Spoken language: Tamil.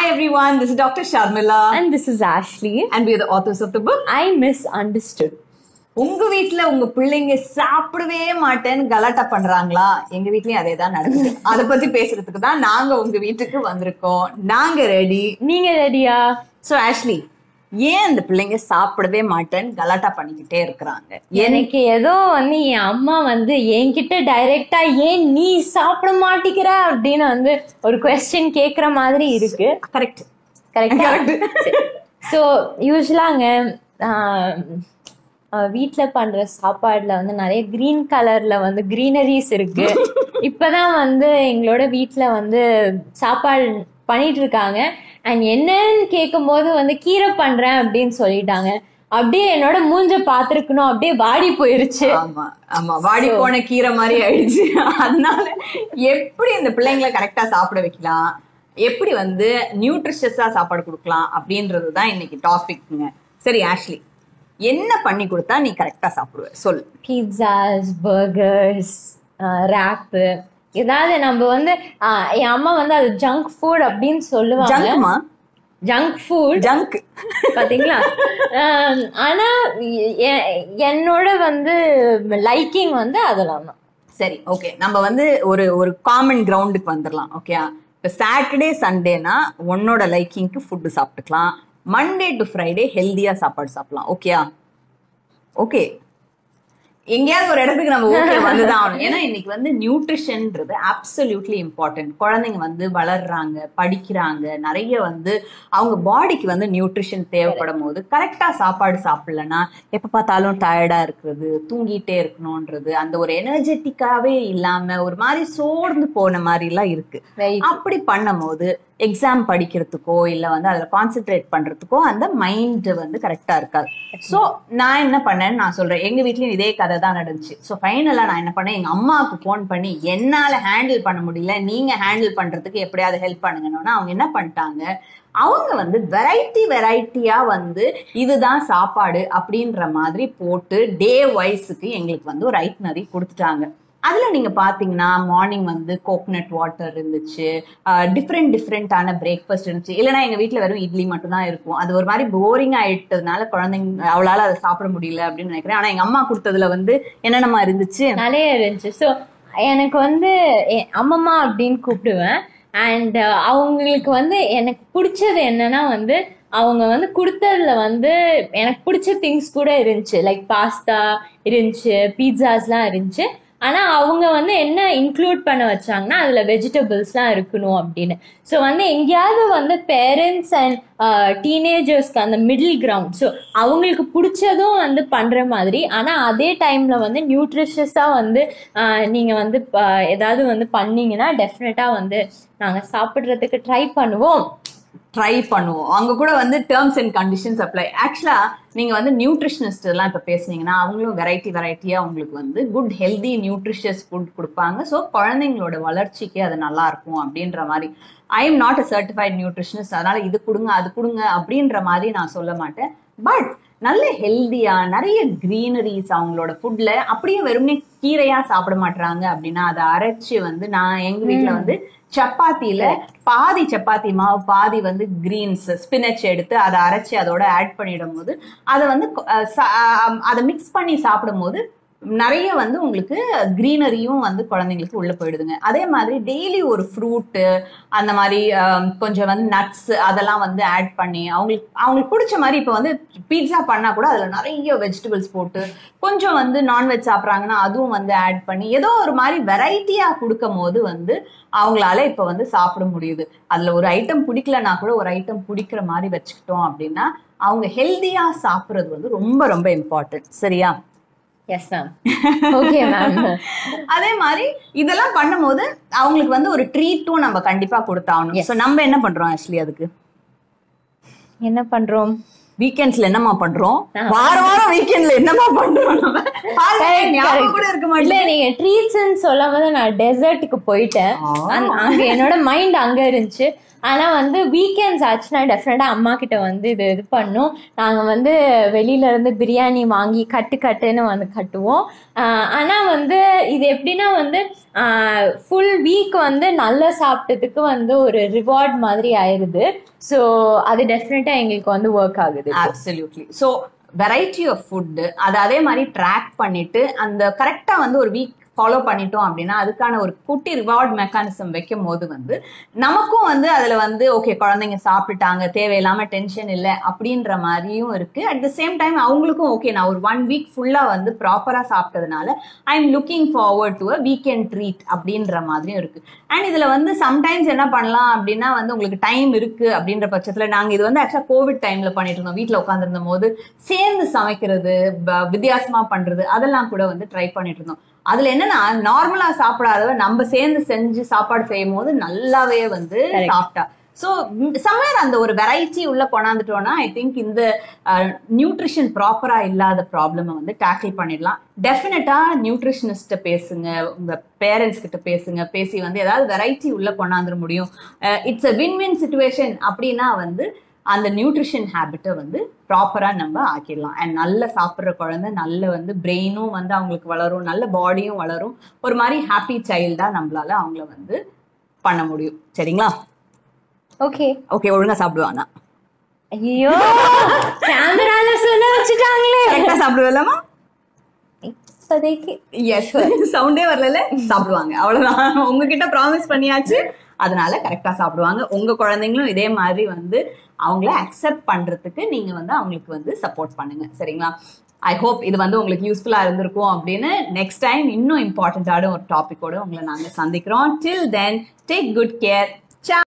everyone, this is Dr. Sharmila And this is Ashley. and we are the authors of the book. I misunderstood. உங்க வீட்ல உங்க பிள்ளைங்க சாப்பிடவே மாட்டேன்னு கலாட்டா பண்றாங்களா எங்க வீட்லயும் அதே தான் நடக்குது அத பத்தி பேசுறதுக்கு தான் நாங்க உங்க வீட்டுக்கு வந்திருக்கோம் நாங்க ரெடி நீங்க ரெடியா சோ ஆஷ்லி ஏன் இந்த பிள்ளைங்க சாப்பிடவே மாட்டேன்னு கலாட்டா பண்ணிக்கிட்டே இருக்கிறாங்க எனக்கு ஏதோ வந்து என் அம்மா வந்து என்கிட்ட டைரக்டா ஏன் நீ சாப்பிட மாட்டிக்கிற அப்படின்னு வந்து ஒரு கொஸ்டின் கேக்குற மாதிரி இருக்கு கரெக்ட் கரெக்டா ஸோ யூஸ்வலாங்க வீட்ல பண்ற சாப்பாடுல வந்து நிறைய கிரீன் கலர்ல வந்து கிரீனரிஸ் இருக்கு இப்பதான் வந்து எங்களோட வீட்ல வந்து சாப்பாடு பண்ணிட்டு இருக்காங்க அண்ட் என்னன்னு கேட்கும்போது வந்து கீரை பண்றேன் அப்படின்னு சொல்லிட்டாங்க அப்படியே என்னோட மூஞ்ச பாத்துருக்கணும் அப்படியே வாடி போயிருச்சு ஆமா ஆமா வாடி போன கீரை மாதிரி ஆயிடுச்சு அதனால எப்படி இந்த பிள்ளைங்களை கரெக்டா சாப்பிட வைக்கலாம் எப்படி வந்து நியூட்ரிஷியஸா சாப்பாடு கொடுக்கலாம் அப்படின்றது தான் இன்னைக்கு டாபிக்ங்க சரி ஆஷ்லி என்ன பண்ணி கொடுத்தா நீ கரெக்டா சாப்பிடுவ சொல் பீட்சாஸ் பர்கர்ஸ் ரேப்பு ஏதாவது நம்ம வந்து ஆஹ், என் அம்மா வந்து அது ஜங்க் ஃபுட் அப்படின்னு சொல்லுவாங்க ஜங்க்மா ஜங்க் ஃபுட் ஜங்க் பாத்தீங்களா ஆம், ஆனா எ- என்னோட வந்து லைக்கிங் வந்து அதெல்லாம் தான் சரி ஓகே நம்ம வந்து ஒரு ஒரு காமன் கிரவுண்டுக்கு வந்துடலாம் ஓகே இப்போ சாட்டர்டே சண்டேனா உன்னோட லைக்கிங்க்கு ஃபுட்டு சாப்பிட்டுக்கலாம் மண்டே டு ஃப்ரைடே ஹெல்தியா சாப்பாடு சாப்பிடலாம் ஓகேயா ஓகே எங்கேயாவது ஒரு இடத்துக்கு நம்ம ஓகே வந்துதான் ஆகணும் ஏன்னா இன்னைக்கு வந்து நியூட்ரிஷன்ன்றது அப்சல்யூட்லி இம்பார்ட்டன்ட் குழந்தைங்க வந்து வளர்றாங்க படிக்கிறாங்க நிறைய வந்து அவங்க பாடிக்கு வந்து நியூட்ரிஷன் தேவைப்படும் போது கரெக்டா சாப்பாடு சாப்பிடலன்னா எப்ப பார்த்தாலும் டயர்டா இருக்கிறது தூங்கிட்டே இருக்கணும்ன்றது அந்த ஒரு எனர்ஜெட்டிக்காவே இல்லாம ஒரு மாதிரி சோர்ந்து போன மாதிரி எல்லாம் இருக்கு Right. அப்படி பண்ணும்போது எக்ஸாம் படிக்கிறதுக்கோ இல்ல வந்து அதுல கான்சென்ட்ரேட் பண்றதுக்கோ அந்த மைண்ட் வந்து கரெக்டா இருக்காது சோ நான் என்ன பண்ணேன்னு நான் சொல்றேன் எங்க வீட்லயும் இதே கதை தான் நடந்துச்சு சோ ஃபைனலா நான் என்ன பண்ணேன் எங்க அம்மாவுக்கு ஃபோன் பண்ணி என்னால ஹேண்டில் பண்ண முடியல நீங்க ஹேண்டில் பண்றதுக்கு எப்படியாவது ஹெல்ப் பண்ணுங்கன்னா அவங்க என்ன பண்ணிட்டாங்க அவங்க வந்து வெரைட்டி வெரைட்டியா வந்து இதுதான் சாப்பாடு அப்படின்ற மாதிரி போட்டு டே வைஸுக்கு எங்களுக்கு வந்து ஒரு ஐட்னரி கொடுத்துட்டாங்க அதுல நீங்க பாத்தீங்கன்னா மார்னிங் வந்து கோகனட் வாட்டர் இருந்துச்சு டிஃப்ரெண்ட் டிஃப்ரெண்டான பிரேக்ஃபாஸ்ட் இருந்துச்சு இல்லைன்னா எங்க வீட்ல வெறும் இட்லி மட்டும் தான் இருக்கும் அது ஒரு மாதிரி போரிங் ஆயிட்டதுனால குழந்தைங்க அவளால அதை சாப்பிட முடியல அப்படின்னு நினைக்கிறேன் ஆனா எங்க அம்மா கொடுத்ததுல வந்து என்னென்னமா இருந்துச்சு நிறைய இருந்துச்சு ஸோ எனக்கு வந்து என் அம்மம்மா அப்படின்னு கூப்பிடுவேன் அண்ட் அவங்களுக்கு வந்து எனக்கு பிடிச்சது என்னன்னா வந்து அவங்க வந்து கொடுத்ததுல வந்து எனக்கு பிடிச்ச திங்ஸ் கூட இருந்துச்சு லைக் பாஸ்தா இருந்துச்சு பீட்சாஸ்லாம் இருந்துச்சு ஆனா அவங்க வந்து என்ன இன்க்ளூட் பண்ண வச்சாங்கன்னா அதுல வெஜிடபிள்ஸ்லாம் இருக்கணும் அப்படின்னு ஸோ வந்து எங்கேயாவது வந்து பேரண்ட்ஸ் அண்ட் டீனேஜர்ஸ்க்கு அந்த மிடில் கிரவுண்ட் ஸோ அவங்களுக்கு பிடிச்சதும் வந்து பண்ற மாதிரி ஆனா அதே டைம்ல வந்து நியூட்ரிஷியஸா வந்து ஆஹ், நீங்க வந்து ஆஹ், ஏதாவது வந்து பண்ணீங்கன்னா டெஃபினட்டா வந்து நாங்க சாப்பிடுறதுக்கு ட்ரை பண்ணுவோம் ட்ரை பண்ணுவோம் அங்க கூட வந்து டேர்ம்ஸ் அண்ட் கண்டிஷன்ஸ் அப்ளை ஆக்சுவலா நீங்க வந்து நியூட்ரிஷனிஸ்ட் எல்லாம் இப்ப பேசுனீங்கன்னா அவங்களும் வெரைட்டி வெரைட்டியா உங்களுக்கு வந்து குட் ஹெல்தி நியூட்ரிஷியஸ் ஃபுட் கொடுப்பாங்க ஸோ குழந்தைங்களோட வளர்ச்சிக்கு அது நல்லா இருக்கும் அப்படின்ற மாதிரி I am not a certified nutritionist அதனால இது கொடுங்க அது கொடுங்க அப்படின்ற மாதிரி நான் சொல்ல மாட்டேன் பட் நல்ல ஹெல்தியா நிறைய கிரீனரிஸ் அவங்களோட ஃபுட்ல அப்படியே வெறுமனே கீரையா சாப்பிட மாட்டாங்க அப்படின்னா அதை அரைச்சு வந்து நான் எங்க வீட்ல வந்து சப்பாத்தில பாதி சப்பாத்தி மாவு பாதி வந்து கிரீன்ஸ் ஸ்பினச் எடுத்து அதை அரைச்சு அதோட ஆட் பண்ணிடும் போது அதை வந்து அஹ், சா- அஹ், அதை மிக்ஸ் பண்ணி சாப்பிடும் போது நிறைய வந்து உங்களுக்கு கிரீனரியும் வந்து குழந்தைங்களுக்கு உள்ள போயிடுதுங்க அதே மாதிரி டெய்லி ஒரு ஃப்ரூட்டு அந்த மாதிரி அஹ், கொஞ்சம் வந்து நட்ஸ் அதெல்லாம் வந்து ஆட் பண்ணி அவங்களுக்கு அவங்களுக்கு பிடிச்ச மாதிரி இப்போ வந்து பீட்சா பண்ணா கூட அதுல நிறைய வெஜிடபிள்ஸ் போட்டு கொஞ்சம் வந்து நான்வெஜ் சாப்பிட்றாங்கன்னா அதுவும் வந்து ஆட் பண்ணி ஏதோ ஒரு மாதிரி வெரைட்டியா கொடுக்கும் போது வந்து அவங்களால இப்ப வந்து சாப்பிட முடியுது அதுல ஒரு ஐட்டம் பிடிக்கலனா கூட ஒரு ஐட்டம் பிடிக்கிற மாதிரி வச்சுக்கிட்டோம் அப்படின்னா அவங்க ஹெல்தியா சாப்பிடுறது வந்து ரொம்ப ரொம்ப இம்பார்ட்டன்ட் சரியா எஸ் மேம் ஓகே மேம் அதே மாதிரி இதெல்லாம் பண்ணும்போது அவங்களுக்கு வந்து ஒரு ட்ரீட்டும் நம்ம கண்டிப்பா கொடுத்தாகணும் ஸோ நம்ம என்ன பண்றோம் ஆக்சுவலி அதுக்கு என்ன பண்றோம் வீக்கெண்ட்ஸ்ல என்னமா பண்றோம் வார வாரம் வீக்கெண்ட்ல என்னமா பண்றோம் நம்ம பாருங்க, ஞாபகம் கூட இருக்க இல்ல மாட்டேங்குது நீங்க ட்ரீட்ஸ்ன்னு சொல்லும் போது நான் டெசர்ட்டுக்கு போயிட்டேன் ஆ. அந்த- அங்க என்னோட மைண்ட் அங்க இருந்துச்சு ஆனா வந்து வீக்கெண்ட்ஸ் ஆச்சுன்னா டெஃபினட்டா அம்மா கிட்ட வந்து இது இது பண்ணும் நாங்க வந்து வெளியில இருந்து பிரியாணி வாங்கி கட்டு கட்டுன்னு வந்து கட்டுவோம் ஆஹ் ஆனா வந்து இது எப்படின்னா வந்து ஃபுல் வீக் வந்து நல்லா சாப்பிட்டதுக்கு வந்து ஒரு ரிவார்ட் மாதிரி ஆயிருது ஸோ அது டெஃபினட்டா எங்களுக்கு வந்து ஒர்க் ஆகுது absolutely so variety of food அதை அதே மாதிரி ட்ராக் பண்ணிட்டு அந்த கரெக்டா வந்து ஒரு வீக் ஃபாலோ பண்ணிட்டோம் அப்படின்னா அதுக்கான ஒரு குட்டி ரிவார்ட் மெக்கானிசம் வைக்கும் போது வந்து நமக்கும் வந்து அதுல வந்து ஓகே குழந்தைங்க சாப்பிட்டுட்டாங்க தேவையில்லாம டென்ஷன் இல்லை அப்படின்ற மாதிரியும் இருக்கு அட் த சேம் டைம் அவங்களுக்கும் ஓகே நான் ஒரு ஒன் வீக் ஃபுல்லா வந்து ப்ராப்பரா சாப்பிட்டதுனால I am looking forward to a weekend treat அப்படின்ற மாதிரியும் இருக்கு அண்ட் இதுல வந்து சம்டைம்ஸ் என்ன பண்ணலாம் அப்படின்னா வந்து உங்களுக்கு டைம் இருக்கு அப்படின்ற பட்சத்துல நாங்க இது வந்து ஆக்சுவலா கோவிட் டைம்ல பண்ணிட்டு இருந்தோம் வீட்டுல உட்காந்துருந்த போது சேர்ந்து சமைக்கிறது ப- வித்தியாசமா பண்றது அதெல்லாம் கூட வந்து ட்ரை பண்ணிட்டு இருந்தோம் அதுல என்னன்னா நார்மலா சாப்பிடாதவ நம்ம சேர்ந்து செஞ்சு சாப்பாடு செய்யும் போது நல்லாவே வந்து Correct. சாப்பிட்டா ஸோ சம்வேர் அந்த ஒரு வெரைட்டி உள்ள கொண்டாந்துட்டோம்னா ஐ திங்க் இந்த நியூட்ரிஷன் ப்ராப்பரா இல்லாத ப்ராப்ளமை வந்து டேக்கிள் பண்ணிடலாம் டெஃபினட்டா நியூட்ரிஷனிஸ்ட பேசுங்க உங்க பேரண்ட்ஸ் கிட்ட பேசுங்க பேசி வந்து ஏதாவது வெரைட்டி உள்ள கொண்டாந்துட முடியும் it's a win win situation அப்படின்னா வந்து அந்த நியூட்ரிஷன் ஹேபிட்டை வந்து ப்ராப்பரா நம்ம ஆக்கிடலாம் அண்ட் நல்ல சாப்பிட்ற குழந்தை நல்ல வந்து பிரெயினும் வந்து அவங்களுக்கு வளரும் நல்ல பாடியும் வளரும் ஒரு மாதிரி ஹாப்பி சைல்டா நம்மளால அவங்கள வந்து பண்ண முடியும் சரிங்களா ஓகே ஓகே ஒழுங்கா சாப்பிடுவாங்க ஐயோ கேமரால சொல்ல வச்சுட்டாங்களே கரெக்டா சாப்பிடுவலாமா இப்போதைக்கு எஸ் சவுண்டே வரல சாப்பிடுவாங்க அவ்வளவுதான் உங்ககிட்ட ப்ராமிஸ் பண்ணியாச்சு அதனால கரெக்டா சாப்பிடுவாங்க உங்க குழந்தைங்களும் இதே மாதிரி வந்து அவங்கள அக்செப்ட் பண்றதுக்கு நீங்க வந்து அவங்களுக்கு வந்து சப்போர்ட் பண்ணுங்க சரிங்களா ஐ ஹோப் இது வந்து உங்களுக்கு யூஸ்ஃபுல்லா இருந்திருக்கும் அப்படின்னு நெக்ஸ்ட் டைம் இன்னும் இம்பார்ட்டண்ட்டான ஒரு டாபிக்கோட உங்களை நாங்க சந்திக்கிறோம் till then take good care